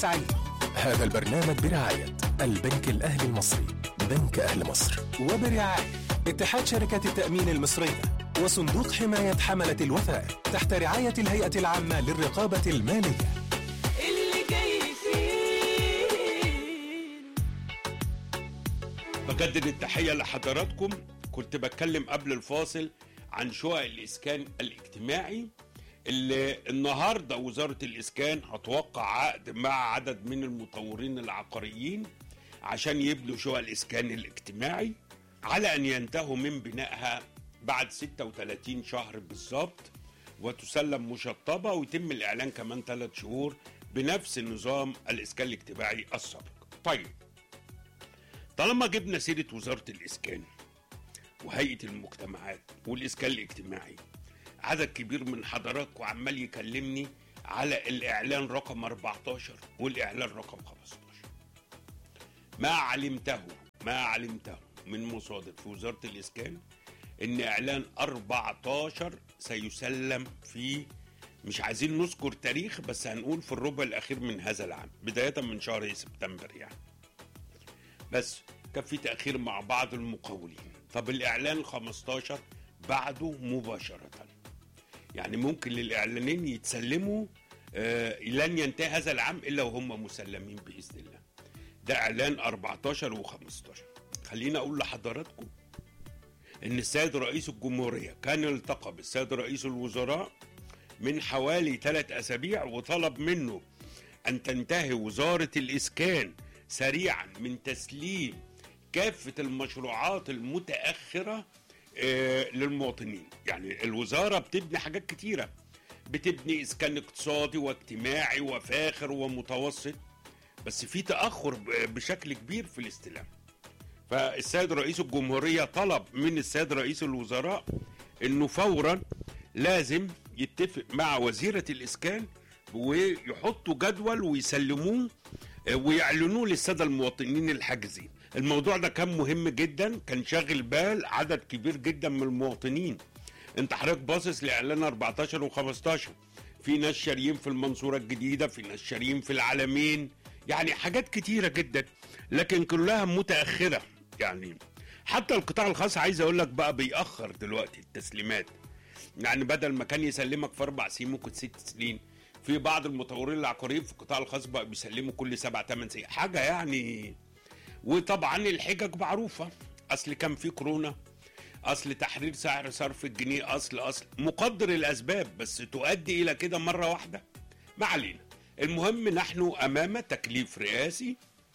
سعيد هذا البرنامج برعاية البنك الأهلي المصري بنك أهل مصر وبرعاية اتحاد شركة التأمين المصرية وصندوق حماية حملة الوثائق تحت رعاية الهيئة العامة للرقابة المالية اللي جاي فيه بجدد التحية لحضراتكم كنت بتكلم قبل الفاصل عن شقق الإسكان الاجتماعي اللي النهاردة وزارة الإسكان هتوقع عقد مع عدد من المطورين العقاريين عشان يبنوا شقق الإسكان الاجتماعي على أن ينتهوا من بنائها بعد 36 شهر بالظبط وتسلم مشطبة ويتم الإعلان كمان ثلاث شهور بنفس نظام الإسكان الاجتماعي السابق طيب طالما جبنا سيرة وزارة الإسكان وهيئة المجتمعات والإسكان الاجتماعي عدد كبير من حضراتكم عمال يكلمني على الإعلان رقم 14 والإعلان رقم 15 ما علمته ما علمته من مصادر في وزارة الإسكان إن إعلان 14 سيسلم في مش عايزين نذكر تاريخ بس هنقول في الربع الأخير من هذا العام بداية من شهر سبتمبر يعني بس كان في تأخير مع بعض المقاولين طب الإعلان 15 بعده مباشرة يعني ممكن للإعلانين يتسلموا آه لن ينتهي هذا العام إلا وهم مسلمين بإذن الله ده إعلان 14 و15 خليني أقول لحضراتكم إن السيد رئيس الجمهورية كان التقى بالسيد رئيس الوزراء من حوالي ثلاث أسابيع وطلب منه أن تنتهي وزارة الإسكان سريعا من تسليم كافة المشروعات المتأخرة آه، للمواطنين يعني الوزارة بتبني حاجات كتيرة بتبني إسكان اقتصادي واجتماعي وفاخر ومتوسط بس في تأخر ب- بشكل كبير في الاستلام فالسيد رئيس الجمهورية طلب من السيد رئيس الوزراء انه فورا لازم يتفق مع وزيرة الاسكان ويحطوا جدول ويسلموه آه، ويعلنوه للسادة المواطنين الحاجزين الموضوع ده كان مهم جدا كان شاغل بال عدد كبير جدا من المواطنين انت حضرتك باصص لاعلان 14 و15 في ناس شاريين في المنصورة الجديدة في ناس شاريين في العالمين يعني حاجات كتيرة جدا لكن كلها متأخرة يعني حتى القطاع الخاص عايز اقول لك بقى بيأخر دلوقتي التسليمات يعني بدل ما كان يسلمك في اربع سنين ممكن ست سنين في بعض المطورين العقاريين في القطاع الخاص بقى بيسلموا كل سبع ثمان سنين حاجه يعني وطبعا الحجج معروفه اصل كان في كورونا اصل تحرير سعر صرف الجنيه اصل اصل مقدر الاسباب بس تؤدي الى كده مره واحده ما علينا المهم نحن امام تكليف رئاسي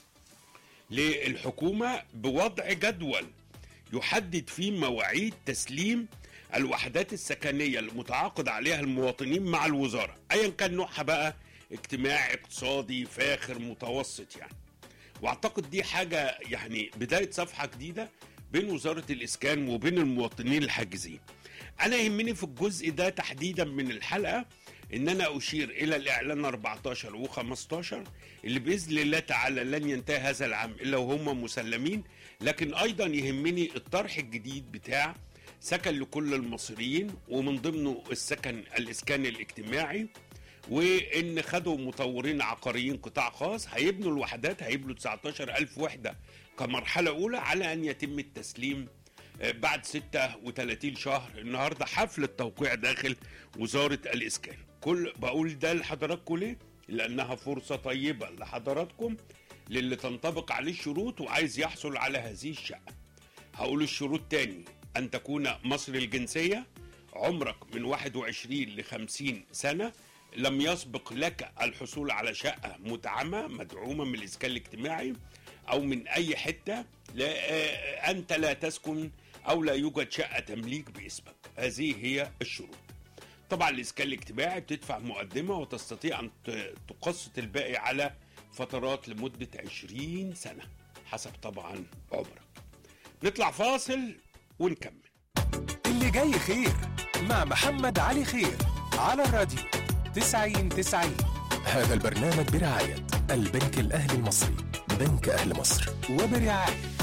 للحكومه بوضع جدول يحدد فيه مواعيد تسليم الوحدات السكنيه المتعاقد عليها المواطنين مع الوزاره ايا كان نوعها بقى اجتماعي اقتصادي فاخر متوسط يعني واعتقد دي حاجه يعني بدايه صفحه جديده بين وزاره الاسكان وبين المواطنين الحاجزين انا يهمني في الجزء ده تحديدا من الحلقه ان انا اشير الى الاعلان 14 و15 اللي باذن الله تعالى لن ينتهي هذا العام الا وهم مسلمين لكن ايضا يهمني الطرح الجديد بتاع سكن لكل المصريين ومن ضمنه السكن الاسكان الاجتماعي وان خدوا مطورين عقاريين قطاع خاص هيبنوا الوحدات هيبنوا 19000 وحده كمرحله اولى على ان يتم التسليم آه، بعد 36 شهر النهارده حفل التوقيع داخل وزاره الاسكان كل بقول ده لحضراتكم ليه لانها فرصه طيبه لحضراتكم للي تنطبق عليه الشروط وعايز يحصل على هذه الشقه هقول الشروط تاني أن تكون مصري الجنسية عمرك من 21 ل 50 سنة لم يسبق لك الحصول على شقة مدعمة مدعومة من الإسكان الاجتماعي أو من أي حتة لا آه، أنت لا تسكن أو لا يوجد شقة تمليك باسمك هذه هي الشروط طبعا الإسكان الاجتماعي بتدفع مقدمة وتستطيع أن ت- تقسط الباقي على فترات لمدة 20 سنة حسب طبعا عمرك نطلع فاصل ونكمل اللي جاي خير مع محمد علي خير على الراديو 90 90 هذا البرنامج برعاية البنك الأهلي المصري بنك أهل مصر وبرعاية